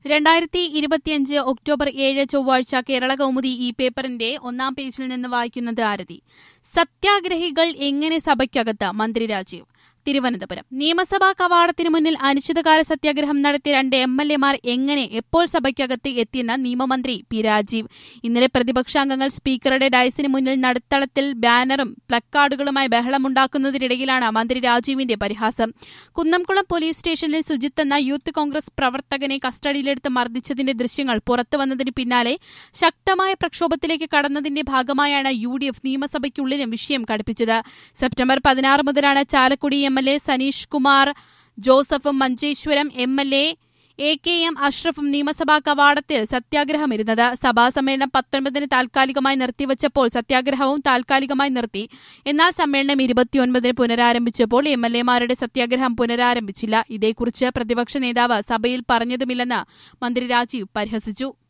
രണ്ടായിരത്തി ഇരുപത്തിയഞ്ച് ഒക്ടോബർ ഏഴ് ചൊവ്വാഴ്ച കേരള കൗമുദി ഈ പേപ്പറിന്റെ ഒന്നാം പേജിൽ നിന്ന് വായിക്കുന്നത് ആരതി സത്യാഗ്രഹികൾ എങ്ങനെ സഭയ്ക്കകത്ത് മന്ത്രി രാജീവ് തിരുവനന്തപുരം നിയമസഭാ കവാടത്തിന് മുന്നിൽ അനിശ്ചിതകാല സത്യാഗ്രഹം നടത്തിയ രണ്ട് എം എൽ എമാർ എങ്ങനെ എപ്പോൾ സഭയ്ക്കകത്ത് എത്തിയെന്ന നിയമമന്ത്രി പി രാജീവ് ഇന്നലെ പ്രതിപക്ഷാംഗങ്ങൾ സ്പീക്കറുടെ ഡയസിന് മുന്നിൽ നടുത്തളത്തിൽ ബാനറും പ്ലക്കാർഡുകളുമായി ബഹളമുണ്ടാക്കുന്നതിനിടയിലാണ് മന്ത്രി രാജീവിന്റെ പരിഹാസം കുന്നംകുളം പോലീസ് സ്റ്റേഷനിൽ സുജിത്ത് എന്ന യൂത്ത് കോൺഗ്രസ് പ്രവർത്തകനെ കസ്റ്റഡിയിലെടുത്ത് മർദ്ദിച്ചതിന്റെ ദൃശ്യങ്ങൾ പുറത്തുവന്നതിന് പിന്നാലെ ശക്തമായ പ്രക്ഷോഭത്തിലേക്ക് കടന്നതിന്റെ ഭാഗമായാണ് യു ഡി എഫ് നിയമസഭയ്ക്കുള്ളിലും വിഷയം കടുപ്പിച്ചത് സെപ്റ്റംബർ പതിനാറ് മുതലാണ് Chalakudy M L A Saneesh Kumar ജോസഫും Manjeshwaram M L A A K M അഷ്റഫും നിയമസഭാ കവാടത്തിൽ സത്യാഗ്രഹമിരുന്നത് സഭാ സമ്മേളനം പത്തൊൻപതിന് താൽക്കാലികമായി നിർത്തിവച്ചപ്പോൾ സത്യാഗ്രഹവും താൽക്കാലികമായി നിർത്തി എന്നാൽ സമ്മേളനം ഇരുപത്തിയൊൻപതിന് പുനരാരംഭിച്ചപ്പോൾ എം എൽ എമാരുടെ സത്യാഗ്രഹം പുനരാരംഭിച്ചില്ല ഇതേക്കുറിച്ച് പ്രതിപക്ഷ നേതാവ് സഭയിൽ പറഞ്ഞതുമില്ലെന്ന് മന്ത്രി രാജീവ് പരിഹസിച്ചു